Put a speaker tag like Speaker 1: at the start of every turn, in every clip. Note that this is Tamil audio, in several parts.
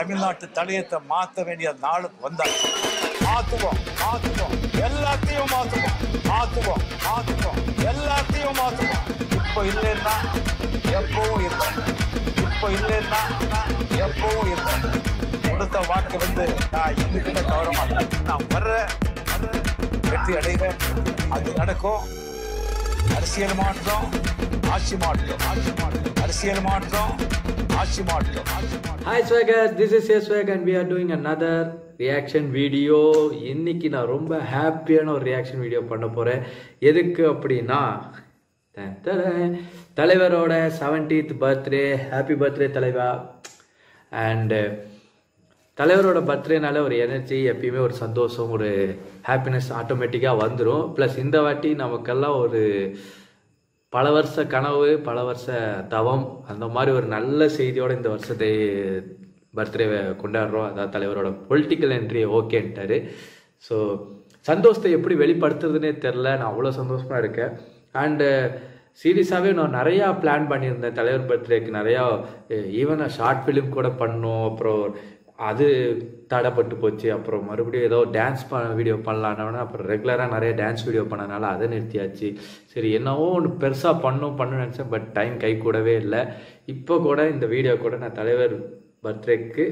Speaker 1: தமிழ்நாட்டு தலையத்தை மாத்த வேண்டிய நாளுக்கு வந்தாச்சு மாத்துவோம் மாத்துவோம் எல்லாத்தையும் மாத்துவோம் மாத்துவோம் மாத்துவோம் எல்லாத்தையும் மாத்துவோம் இப்போ இல்லைன்னா எப்பவும் இல்லை இப்போ இல்லைன்னா எப்பவும் இல்லை கொடுத்த வாக்கு வந்து நான் இன்னைக்கு தவற மாட்டேன் நான் வர்ற வர்ற வெற்றி அடைவேன் அது நடக்கும் அரசியல் மாற்றம் ஆட்சி மாற்றம் ஆட்சி மாற்றம் அரசியல் மாற்றம் ஆட்சி மாற்றம் ஆட்சி மாற்றம்
Speaker 2: Hi Swaggers, this is Swag and we are doing another reaction video. இன்னைக்கு நான் ரொம்ப ஹாப்பியான ஒரு ரியாக்ஷன் வீடியோ பண்ண போகிறேன் எதுக்கு அப்படின்னா தன் தரேன். தலைவரோட செவன்டீத் பர்த்டே ஹாப்பி பர்த்டே தலைவா அண்டு தலைவரோட பர்த்டேனால ஒரு எனர்ஜி எப்பயுமே ஒரு சந்தோஷம் ஒரு ஹாப்பினஸ் ஆட்டோமேட்டிக்காக வந்துடும் ப்ளஸ் இந்த வாட்டி நமக்கெல்லாம் ஒரு பல வருஷ கனவு பல வருஷ தவம் அந்த மாதிரி ஒரு நல்ல செய்தியோட இந்த வருஷத்தை பர்த்டேவை கொண்டாடுறோம் அதாவது தலைவரோட பொலிட்டிக்கல் என்ட்ரி ஓகேன்ட்டாரு ஸோ சந்தோஷத்தை எப்படி வெளிப்படுத்துறதுனே தெரில நான் அவ்வளோ சந்தோஷமாக இருக்கேன் அண்டு சீரியஸாகவே நான் நிறையா பிளான் பண்ணியிருந்தேன் தலைவர் பர்த்டேக்கு நிறையா ஈவன் ஷார்ட் ஃபிலிம் கூட பண்ணோம் அப்புறம் அது தடைப்பட்டு போச்சு அப்புறம் மறுபடியும் ஏதோ டான்ஸ் ப வீடியோ பண்ணலான்னு அப்புறம் ரெகுலராக நிறைய டான்ஸ் வீடியோ பண்ணனால அதை நிறுத்தியாச்சு சரி என்னவோ ஒன்று பெருசாக பண்ணும் பண்ணணும்னு நினச்சேன் பட் டைம் கை கூடவே இல்லை இப்போ கூட இந்த வீடியோ கூட நான் தலைவர் பர்த்டேக்கு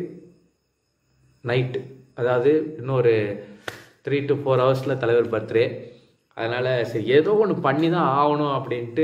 Speaker 2: நைட்டு அதாவது இன்னொரு த்ரீ டு ஃபோர் ஹவர்ஸில் தலைவர் பர்த்டே அதனால் சரி ஏதோ ஒன்று பண்ணி தான் ஆகணும் அப்படின்ட்டு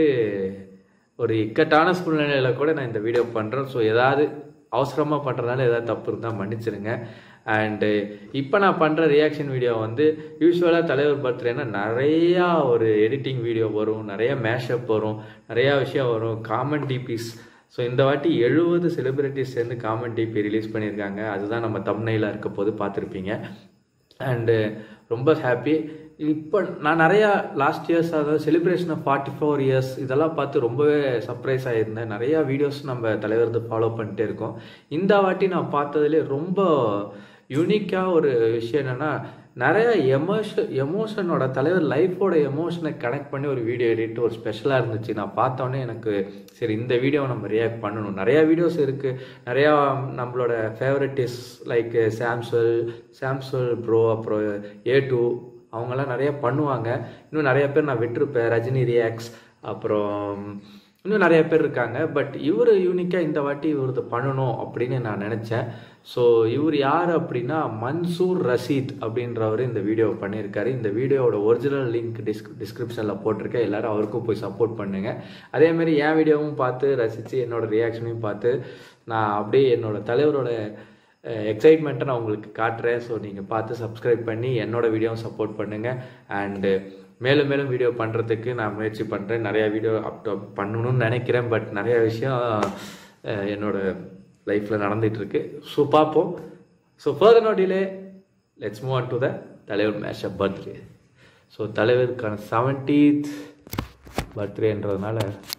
Speaker 2: ஒரு இக்கட்டான சூழ்நிலையில் கூட நான் இந்த வீடியோ பண்ணுறேன் ஸோ ஏதாவது அவசரமாக பண்ணுறதுனால ஏதாவது தப்பு இருந்தால் மன்னிச்சிருங்க அண்டு இப்போ நான் பண்ணுற ரியாக்ஷன் வீடியோ வந்து யூஸ்வலாக தலைவர் பர்த்டேனா நிறையா ஒரு எடிட்டிங் வீடியோ வரும் நிறைய மேஷப் வரும் நிறையா விஷயம் வரும் காமன் டிபிஸ் ஸோ இந்த வாட்டி எழுபது செலிபிரிட்டிஸ் சேர்ந்து காமன் டிபி ரிலீஸ் பண்ணியிருக்காங்க அதுதான் நம்ம தம்னையில் இருக்க போது பார்த்துருப்பீங்க அண்டு ரொம்ப ஹாப்பி இப்போ நான் நிறையா லாஸ்ட் இயர்ஸ் அதாவது celebration of forty four years இதெல்லாம் பார்த்து ரொம்பவே சர்ப்ரைஸ் ஆகியிருந்தேன் நிறையா வீடியோஸ் நம்ம தலைவர் வந்து ஃபாலோ பண்ணிட்டே இருக்கோம் இந்த வாட்டி நான் பார்த்ததுலே ரொம்ப யூனிக்காக ஒரு விஷயம் என்னென்னா நிறைய எமோஷன் எமோஷனோட தலைவர் லைஃபோட எமோஷனை கனெக்ட் பண்ணி ஒரு வீடியோ எடிட் ஒரு ஸ்பெஷலாக இருந்துச்சு நான் பார்த்தோன்னே எனக்கு சரி இந்த வீடியோவை நம்ம ரியாக்ட் பண்ணணும் நிறையா வீடியோஸ் இருக்குது நிறையா நம்மளோட ஃபேவரட்டிஸ் லைக் சாம்சல் சாம்சல் ப்ரோ அப்புறம் ஏ டூ அவங்கெல்லாம் நிறைய பண்ணுவாங்க இன்னும் நிறைய பேர் நான் விட்டுருப்பேன் ரஜினி ரியாக்ஸ் அப்புறம் இன்னும் நிறைய பேர் இருக்காங்க பட் இவர் யூனிக்காக இந்த வாட்டி இவரது பண்ணணும் அப்படின்னு நான் நினச்சேன் ஸோ இவர் யார் அப்படின்னா மன்சூர் ரஷீத் அப்படின்றவர் இந்த வீடியோ பண்ணியிருக்காரு இந்த வீடியோவோட ஒரிஜினல் லிங்க் டிஸ்க் டிஸ்கிரிப்ஷனில் போட்டிருக்கேன் எல்லாரும் அவருக்கும் போய் சப்போர்ட் பண்ணுங்க அதேமாதிரி என் வீடியோவும் பார்த்து ரசித்து என்னோட ரியாக்ஷனையும் பார்த்து நான் அப்படியே என்னோட தலைவரோட எக்ஸைட்மெண்ட்டை நான் உங்களுக்கு காட்டுறேன் ஸோ நீங்கள் பார்த்து சப்ஸ்கிரைப் பண்ணி என்னோட வீடியோவும் சப்போர்ட் பண்ணுங்கள் அண்டு மேலும் மேலும் வீடியோ பண்ணுறதுக்கு நான் முயற்சி பண்ணுறேன் நிறையா வீடியோ அப் பண்ணணும்னு நினைக்கிறேன் பட் நிறைய விஷயம் அஹ், என்னோட லைஃப்பில் நடந்துகிட்ருக்கு ஸோ பார்ப்போம் so further no delay let's move on to the தலைவர் மேஷப் பர்த்டே ஸோ தலைவருக்கான செவன்டீத் பர்த்டேன்றதுனால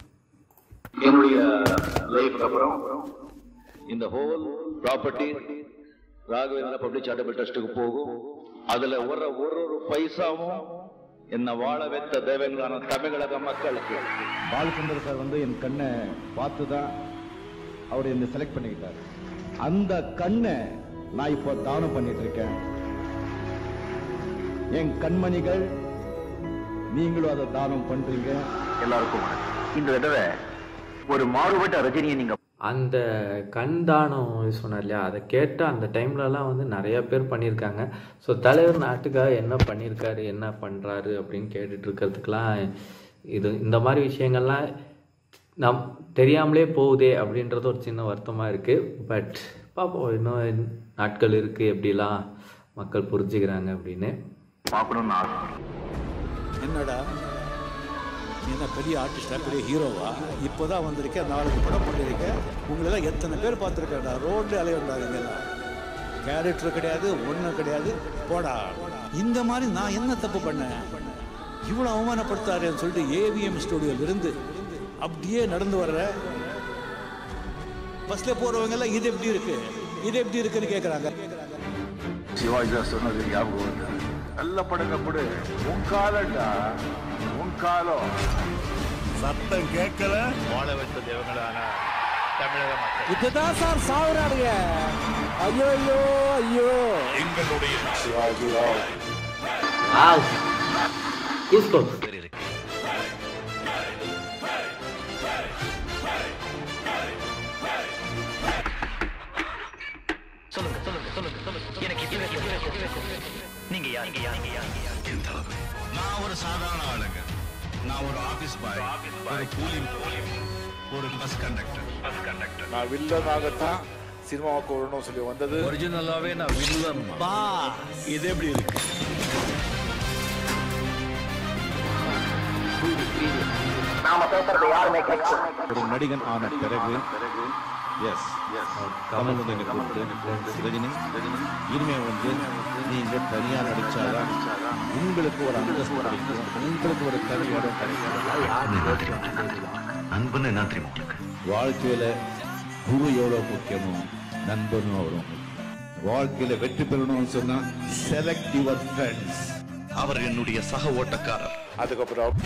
Speaker 3: என்னுடைய லைஃப் அப்புறம் இந்த whole property Raghavendra public charitable ட்ரஸ்ட்டுக்கு போகும் அதுல ஒரு ஒரு ஒரு பைசாவும் என்ன வாழ வைத்த தேவங்களான தமிழக மக்களுக்கு
Speaker 4: பாலச்சந்தர் சார் வந்து என் கண்ணை பார்த்து தான் அவர் என்னை செலக்ட் பண்ணிக்கிட்டார் அந்த கண்ணை நான் இப்போ தானம் பண்ணிட்டு இருக்கேன் என் கண்மணிகள் நீங்களும் அதை தானம் பண்றீங்க
Speaker 3: எல்லாருக்கும் வணக்கம். இந்த தடவை ஒரு மாறுபட்ட ரஜினியை நீங்க
Speaker 2: அந்த கண் தானம் சொன்னார் இல்லையா அதை கேட்டு அந்த டைம்லலாம் வந்து நிறைய பேர் பண்ணியிருக்காங்க ஸோ தலைவர் நாட்டுக்காக என்ன பண்ணியிருக்காரு என்ன பண்ணுறாரு அப்படின்னு கேட்டுட்டு இருக்கிறதுக்கெலாம் இது இந்த மாதிரி விஷயங்கள்லாம் நம் தெரியாமலே போகுதே அப்படின்றது ஒரு சின்ன வருத்தமாக இருக்குது பட் பார்ப்போம் இன்னும் நாட்கள் இருக்குது எப்படிலாம் மக்கள் புரிஞ்சுக்கிறாங்க அப்படின்னு
Speaker 3: பார்க்கணும்னு ஆசை
Speaker 1: என்னடா நீ என்ன பெரிய ஆர்டிஸ்டா பெரிய ஹீரோவா இப்போதான் வந்திருக்கேன் நாலு படம் பண்ணியிருக்கேன் உங்களெல்லாம் எத்தனை பேர் பார்த்துருக்கேன்டா ரோட்ல அலையண்டாங்கலாம் கேரக்டர் கிடையாது ஒன்றும் கிடையாது போடா இந்த மாதிரி நான் என்ன தப்பு பண்ணேன் இவ்வளோ அவமானப்படுத்தாருன்னு சொல்லிட்டு ஏவிஎம் ஸ்டுடியோல இருந்து அப்படியே நடந்து வர்ற பஸ்ல போறவங்க எல்லாம் இது எப்படி இருக்கு இது எப்படி இருக்குன்னு கேக்குறாங்க
Speaker 3: சிவாஜி தான் சொன்னது ஞாபகம் வருது. நல்ல படங்க கூட உன் காலம்டா உன் காலம்
Speaker 5: சத்தம் கேட்கல
Speaker 6: வாழ வைத்த தேவங்களான
Speaker 5: தமிழக மக்கள்
Speaker 6: இதுதான் சார் சாவுறானுங்க ஐயோ ஐயோ ஐயோ
Speaker 2: Wow. Peaceful.
Speaker 5: சொல்லுங்க சொல்லுங்க சொல்லுங்க சொல்லுங்க எனக்கு இப்ப நீங்க யார் நீங்க யார் நீங்க யார்
Speaker 7: நான் ஒரு சாதாரண ஆளுங்க நான் ஒரு ஆபீஸ் பாய் ஒரு கூலி ஒரு பஸ் கண்டக்டர் பஸ் கண்டக்டர்
Speaker 1: நான் வில்லனாகத்தான் சினிமாவுக்கு வரணும்னு சொல்லி வந்தது
Speaker 3: ஒரிஜினலாவே நான் வில்லன்
Speaker 7: இது எப்படி இருக்கு
Speaker 4: ஒரு நடிகன் ஆன பிறகு எஸ் கமல் வந்து என்னை கூப்பிட்டு ரஜினி இனிமே வந்து நீங்க தனியா நடிச்சாதான் உங்களுக்கு ஒரு அந்தஸ்து கிடைக்கும் உங்களுக்கு ஒரு தனி இடம் கிடைக்கும்
Speaker 3: நண்பன் என்ன தெரியுமா உங்களுக்கு
Speaker 4: வாழ்க்கையில குரு எவ்வளவு முக்கியமோ நண்பனும் அவ்வளவு முக்கியம் வாழ்க்கையில வெற்றி பெறணும்னு சொன்னா செலக்ட் யுவர் ஃப்ரெண்ட்ஸ்
Speaker 7: அவர் என்னுடைய சக ஓட்டக்காரர்
Speaker 1: அதுக்கப்புறம்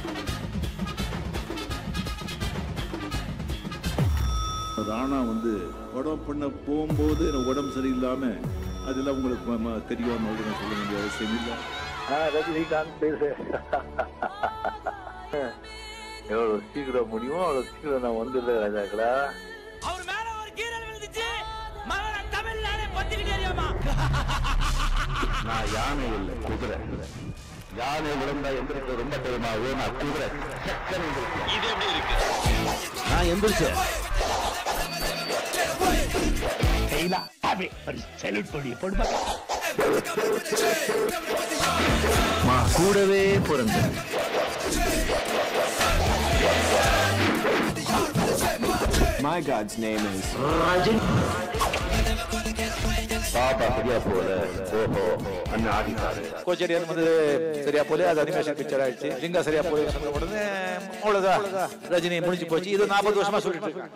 Speaker 4: ராணா வந்து படம் பண்ண போகும்போது எனக்கு உடம்பு சரியில்லாம அதெல்லாம் உங்களுக்கு ம- ம- தெரியும் நான் சொல்ல வேண்டிய அவசியம் இல்லை
Speaker 1: ரஜினிகாந்த் பேசு எவ்வளவு சீக்கிரம் முடியுமோ அவ்வளவு சீக்கிரம் நான் வந்துடுறேன் ராஜாக்களா
Speaker 6: அவர் மேல ஒரு கீரல் விழுந்துச்சு மகன தமிழ் நானே பத்திரிக்கை அறியாமா
Speaker 3: நான் யானை இல்லை குதிரை யானை விழுந்தா எந்திரிக்க ரொம்ப தெரியுமாவே நான் குதிரை சக்கரம்
Speaker 7: இது எப்படி இருக்கு
Speaker 4: நான் எந்திரிச்சேன்
Speaker 3: கூடவே பிறந்த
Speaker 4: My God's name is
Speaker 3: Baba சரியா போல ஓஹோ அண்ணன் ஆடிட்டாரு
Speaker 1: கோச்சேரி வந்து சரியா போல அது அனிமேஷன் பிக்சர் ஆயிடுச்சு லிங்கா சரியா போல சொன்ன உடனே அவ்வளவுதான் ரஜினி முடிஞ்சு போச்சு இது நாற்பது வருஷமா சொல்லிட்டு இருக்கேன்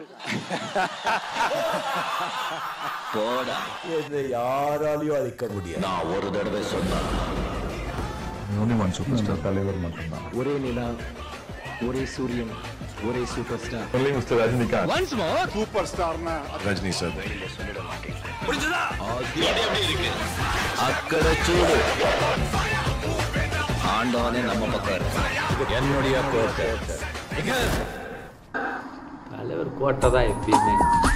Speaker 8: என்னை யாராலையும் அழிக்க முடியாது
Speaker 3: நான் ஒரு தடவை சொன்னா
Speaker 8: தலைவர் மட்டும்தான்
Speaker 9: ஒரே நிலா ஒரே சூரியன் ஒரே super star
Speaker 8: mister Rajinikanth
Speaker 6: once more
Speaker 8: Rajini sir
Speaker 7: இது எப்படி இருக்கு
Speaker 3: அக்கறை சூடு ஆண்டவனே நம்ம பக்கம் இருக்கு என்னுடைய கோட்டை
Speaker 2: தலைவர் கோட்டை தான் எப்பயுமே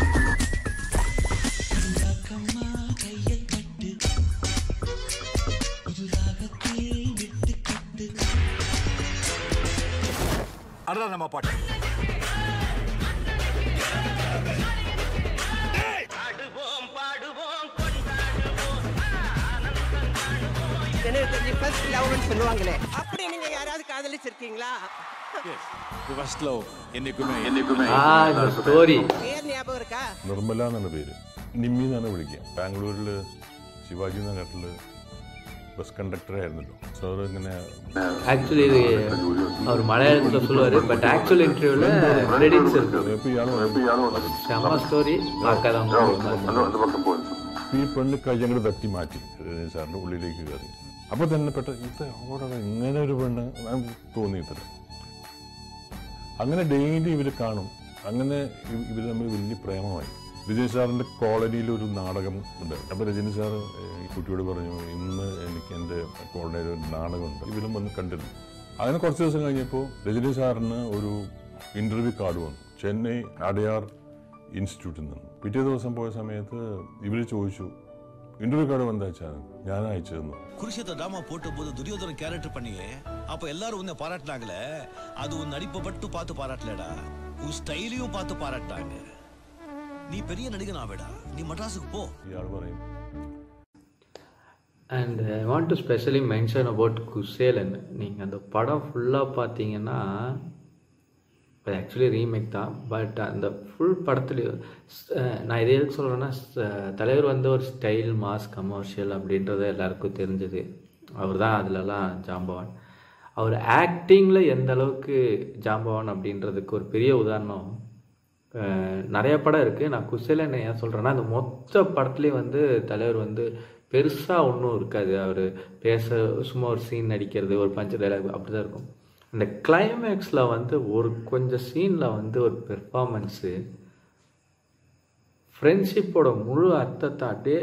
Speaker 8: அதான் நம்ம பாட்டு
Speaker 6: எனக்கு தெரிஞ்சு ஃபர்ஸ்ட் லவ்னு சொல்லுவாங்களே அப்படி நீங்க யாராவது காதலிச்சிருக்கீங்களா
Speaker 4: ஃபர்ஸ்ட் லவ் என்னைக்குமே என்னைக்குமே
Speaker 2: ആ இந்த സ്റ്റോറി
Speaker 6: பேர் ஞாபகம் இருக்கா
Speaker 8: നിർമ്മല എന്നാണ് പേര് നിമ്മി എന്നാണ് വിളിക്കുക ബാംഗ്ലൂരിൽ ശിവാജി നഗറിൽ ബസ് കണ്ടക്ടറായിരുന്നല്ലോ സാർ ഇങ്ങനെ
Speaker 2: ஆக்சுவலி இது அவர் மலையாளத்தில் சொல்லுவார் பட் ஆக்சுவல் இன்டர்வியூவில் கிரெடிட்ஸ் இருக்கு
Speaker 8: ഇപ്പോൾ ഇയാൾ
Speaker 2: செம்ம ஸ்டோரி பார்க்காதவங்க
Speaker 8: ഈ പെണ്ണ് കൈ അങ്ങോട്ട് തട്ടി മാറ്റി രജനി സാറിന്റെ ഉള്ളിലേക്ക് കയറി അപ്പൊ തന്നെ പെട്ട ഇത് അവിടെ ഇങ്ങനെ ഒരു പെണ്ണ് നമുക്ക് തോന്നിയിട്ടില്ല അങ്ങനെ ഡെയിലി ഇവർ കാണും അങ്ങനെ ഇവർ തമ്മിൽ വലിയ പ്രേമമായി രജനി സാറിന്റെ കോളനിയിൽ ഒരു നാടകം ഉണ്ട് അപ്പൊ രജനി സാർ ഈ കുട്ടിയോട് പറഞ്ഞു ഇന്ന് എനിക്ക് എൻ്റെ കോളനിയിൽ ഒരു നാടകമുണ്ട് ഇവരും വന്ന് കണ്ടിരുന്നു അങ്ങനെ കുറച്ച് ദിവസം കഴിഞ്ഞപ്പോൾ രജനി സാറിന് ഒരു ഇന്റർവ്യൂ കാർഡ് വന്നു ചെന്നൈ അടയാർ ഇൻസ്റ്റിറ്റ്യൂട്ടിൽ നിന്ന് പിറ്റേ ദിവസം പോയ സമയത്ത് ഇവർ ചോദിച്ചു ഇന്റർവ്യൂ കാർഡ് വந்தாச்சான் ഞാൻ അയച്ചു തന്നു
Speaker 7: குருஷேத்திர டிராமா போட்ட போது துரியோதன கேரக்டர் பண்ணியே அப்ப எல்லாரும் உன்னை பாராட்டினாங்களே அது உன் நடிப்பை மட்டும் பார்த்து பாராட்டலடா உன் ஸ்டைலையும் பார்த்து பாராட்டினாங்க நீ பெரிய நடிகன் ஆவேடா நீ மட்ராஸுக்கு போ
Speaker 8: ഇയാൾ പറയും
Speaker 2: and I want to specially mention about Kuselan நீங்கள் அந்த படம் ஃபுல்லாக பார்த்தீங்கன்னா அது ஆக்சுவலி ரீமேக் தான் பட் அந்த ஃபுல் படத்துலேயும் நான் இதை எதுக்கு சொல்கிறேன்னா தலைவர் வந்து ஒரு ஸ்டைல் மாஸ் கமர்ஷியல் அப்படின்றது எல்லாருக்கும் தெரிஞ்சது அவர் தான் அதிலலாம் ஜாம்பவான் அவர் ஆக்டிங்கில் எந்த அளவுக்கு ஜாம்பவான் அப்படின்றதுக்கு ஒரு பெரிய உதாரணம் அஹ், நிறைய படம் இருக்குது நான் குசேலன் ஏன் சொல்கிறேன்னா அந்த மொத்த படத்துலேயும் வந்து தலைவர் வந்து பெருசாக ஒன்றும் இருக்காது அவர் பேச சும்மா ஒரு சீன் நடிக்கிறது ஒரு பஞ்ச டைலாக் அப்படி தான் இருக்கும் அந்த கிளைமேக்ஸில் வந்து ஒரு கொஞ்சம் சீனில் வந்து ஒரு பெர்ஃபார்மன்ஸு ஃப்ரெண்ட்ஷிப்போட முழு அர்த்தத்தை அப்படியே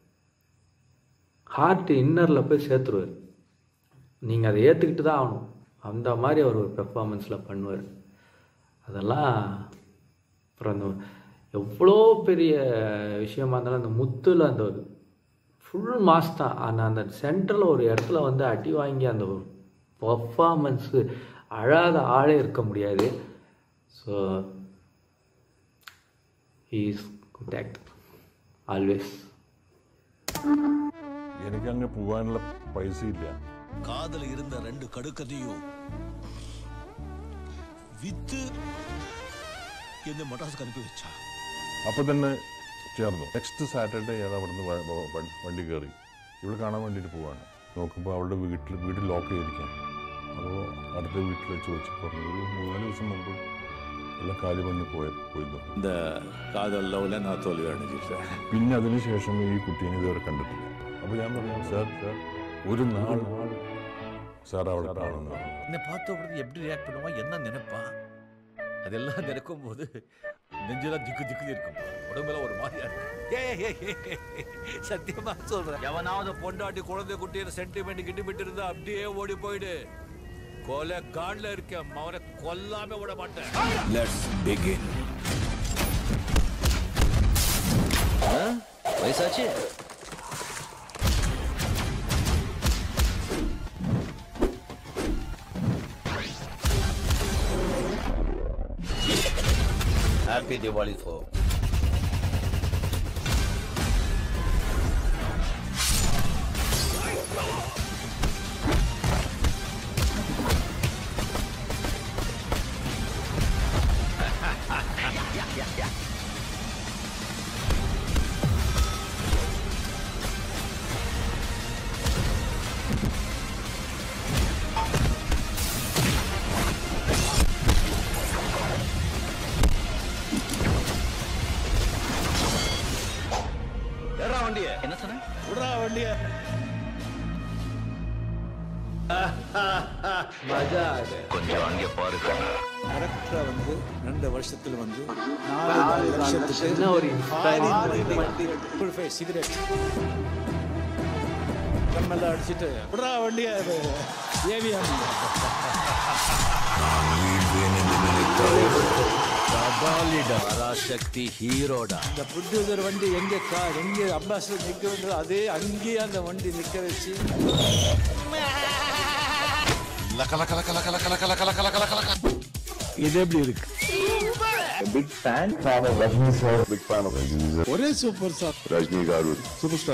Speaker 2: ஹார்ட் இன்னரில் போய் சேர்த்துருவார் நீங்கள் அதை ஏற்றுக்கிட்டு தான் ஆகணும் அந்த மாதிரி அவர் ஒரு பெர்ஃபார்மன்ஸில் பண்ணுவார் அதெல்லாம் அப்புறம் அந்த எவ்வளோ பெரிய விஷயமா இருந்தாலும் அந்த முத்துல அந்த ஒரு ஃபுல் மாஸ் தான் ஆனால் அந்த சென்டரில் ஒரு இடத்துல வந்து அடி வாங்கி அந்த ஒரு பர்ஃபார்மன்ஸு அழாத ஆளே இருக்க முடியாது so he's good actor always
Speaker 8: എനിക്ക് അങ്ങ് പോവാനുള്ള പൈസ ഇല്ല
Speaker 7: காதல இருந்த ரெண்டு கடுக்கதையும் வித்து என்ன மட்ராஸுக்கு அனுப்பி வச்சா
Speaker 8: അപ്പൊ തന്നെ ചേർന്നു നെക്സ്റ്റ് സാറ്റർഡേ ഞാൻ അവിടുന്ന് വ- വ- വ- വണ്ടി കയറി ഇവിടെ കാണാൻ വേണ്ടിയിട്ട് പോവാണ് നോക്കുമ്പോൾ അവളുടെ വീട്ടിൽ വീട്ടിൽ ലോക്ക് ചെയ്തിരിക്കാം അപ്പോൾ അടുത്ത വീട്ടിൽ ചോദിച്ചു പറഞ്ഞു ഒരു മൂന്നാല് ദിവസം മുമ്പ് എല്ലാം കാലി പണി പോയ പോയിരുന്നു
Speaker 4: இந்த காதல் லவ்ல நான் தோல்வி அடைஞ்சிட்டேன்
Speaker 8: പിന്നെ അതിന് ശേഷം ഈ കുട്ടീനെ ഇതുവരെ കണ്ടിട്ടില്ല അപ്പോൾ ഞാൻ പറഞ്ഞു സാർ സാർ ഒരു നാൾ സാർ അവിടെ കാണുന്നു
Speaker 4: என்னை பார்த்த உடனே எப்படி ரியாக்ட் பண்ணுவான் என்ன நினைப்பான் அதெல்லாம் நினைக்கும் போது நெஞ்செல்லாம் திக்கு திக்கு இருக்கும் உடம்புல ஒரு மாதிரியா இருக்கு சத்தியமா சொல்றேன் எவனாவது பொண்டாட்டி குழந்தை குட்டின்னு சென்டிமெண்ட் கிட்டிமெண்ட் இருந்தா அப்படியே ஓடி போயிடு கொலை காண்ல இருக்கேன் அவனை கொல்லாம விட மாட்டேன்
Speaker 7: லெட்ஸ் பிகின்
Speaker 5: வயசாச்சு ஹாப்பி திவாலி ஃபோர் ஏறா வண்டிய என்ன சொன்ன
Speaker 4: விடுறா வண்டிய
Speaker 2: மஜா
Speaker 5: கொஞ்சம் அங்கே பாரு கண்ணா
Speaker 7: கரெக்டா வந்து ரெண்டு வருஷத்துல வந்து நாலு லட்சத்துக்கு
Speaker 2: என்ன ஒரு inspiring
Speaker 7: சிகரெட் கம்மெல்லாம் அடிச்சிட்டு விடுறா வண்டிய ஏவிஎம்
Speaker 5: பராசக்தி ஹீரோடா
Speaker 7: இந்த புத்தூதர் வண்டி எங்க கா எங்க அம்பாசிடர் நிக்க வேண்டியதோ அதே அங்கேயே அந்த வண்டி நிக்க வச்சு இது எப்படி இருக்கு ஒரே சூப்பர் ஸ்டார்
Speaker 8: രജനി ഗാരു സൂപ്പർ സ്റ്റാർ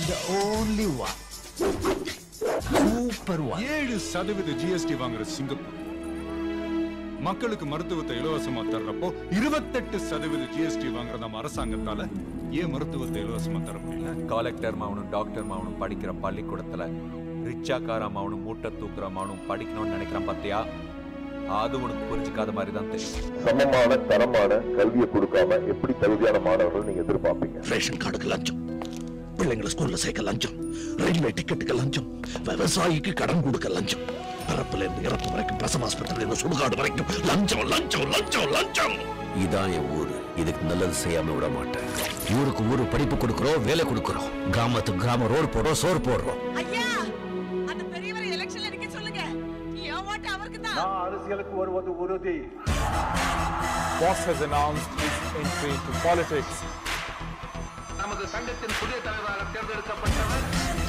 Speaker 10: ஏழு சதவீத ஜிஎஸ்டி வாங்குற சிங்கப்பூர் மக்களுக்கு மருத்துவத்தை இலவசமா தர்றப்போ இருபத்தெட்டு சதவீத ஜிஎஸ்டி வாங்குற நம்ம அரசாங்கத்தால ஏன் மருத்துவத்தை இலவசமா தர முடியல
Speaker 11: கலெக்டர் மாவனும் டாக்டர் மாவனும் படிக்கிற பள்ளிக்கூடத்துல ரிச்சாக்கார மாவனும் மூட்டை தூக்குற மாவனும் படிக்கணும்னு நினைக்கிறான் பாத்தியா அது உனக்கு புரிஞ்சுக்காத மாதிரி தான் தெரியும்
Speaker 12: சமமான தரமான கல்வியை கொடுக்காம எப்படி தகுதியான மாணவர்கள் நீங்க எதிர்பார்ப்பீங்க
Speaker 13: ரேஷன் கார்டுக்கு லஞ்சம் பிள்ளைங்களை ஸ்கூல்ல சேர்க்க லஞ்சம் ரயில்வே டிக்கெட்டுக்கு லஞ்சம் விவசாயிக்கு கடன் கொடுக்க லஞ்சம் பிறப்புல இருந்து இறப்பு வரைக்கும் பிரசவ ஆஸ்பத்திரியில இருந்து சுடுகாடு வரைக்கும் லஞ்சம் லஞ்சம் லஞ்சம் லஞ்சம்
Speaker 9: இதான் என் ஊரு இதுக்கு நல்லது செய்யாம விட மாட்டேன் ஊருக்கு ஊரு படிப்பு கொடுக்குறோம் வேலை கொடுக்குறோம் கிராமத்துக்கு கிராமம் ரோடு போடுறோம் சோறு போடுறோம்
Speaker 14: ஐயா அந்த பெரியவர் எலெக்ஷன்ல நிக்க சொல்லுங்க என் ஓட்டு அவருக்கு தான்
Speaker 1: அரசியலுக்கு வருவது உறுதி Boss has announced his entry into politics.
Speaker 3: நமது சங்கத்தின் புதிய தலைவராக தேர்ந்தெடுக்கப்பட்டவர்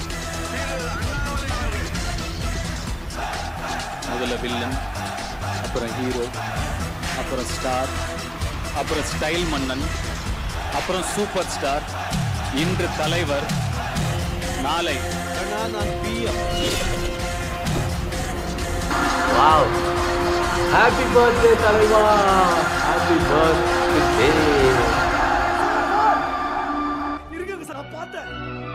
Speaker 15: முதல்ல வில்லன் அப்புறம் ஹீரோ அப்புறம் ஸ்டார் அப்புறம் ஸ்டைல் மன்னன் அப்புறம் சூப்பர் ஸ்டார் இன்று தலைவர் நாளை
Speaker 7: நான் பிஎம்
Speaker 2: வாவ் ஹாப்பி பர்த்டே தலைவா ஹாப்பி பர்த்டே
Speaker 7: இருங்க சார் பார்த்தேன்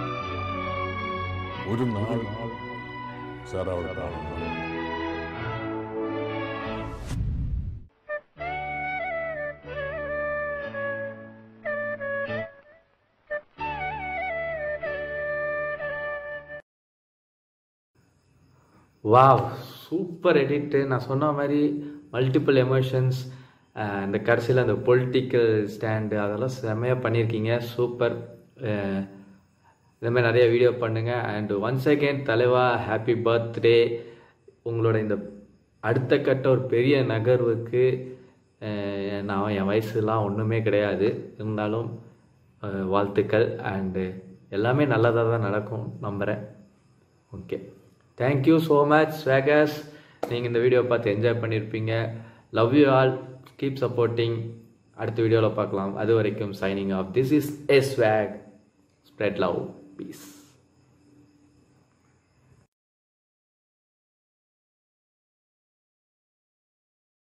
Speaker 8: ഒരു നാൾ സാർ അവിടെ കാണുന്നു
Speaker 2: வாவ் சூப்பர் எடிட்டு நான் சொன்ன மாதிரி மல்டிபிள் எமோஷன்ஸ் இந்த கடைசியில் அந்த பொலிட்டிக்கல் ஸ்டாண்டு அதெல்லாம் செம்மையாக பண்ணியிருக்கீங்க சூப்பர் இந்த மாதிரி நிறைய வீடியோ பண்ணுங்கள் அண்ட் ஒன்ஸ் அகேன் தலைவா ஹாப்பி பர்த்டே உங்களோட இந்த அடுத்த கட்ட ஒரு பெரிய நகர்வுக்கு அஹ், நான் என் வயசுலாம் ஒன்றுமே கிடையாது இருந்தாலும் அஹ், வாழ்த்துக்கள் அண்டு எல்லாமே நல்லதாக தான் நடக்கும் நம்புகிறேன் okay thank you so much swags நீங்கள் இந்த வீடியோ பார்த்து என்ஜாய் பண்ணியிருப்பீங்க love you all keep supporting அடுத்த வீடியோவில் பார்க்கலாம் அது வரைக்கும் signing off this is a swag spread love piece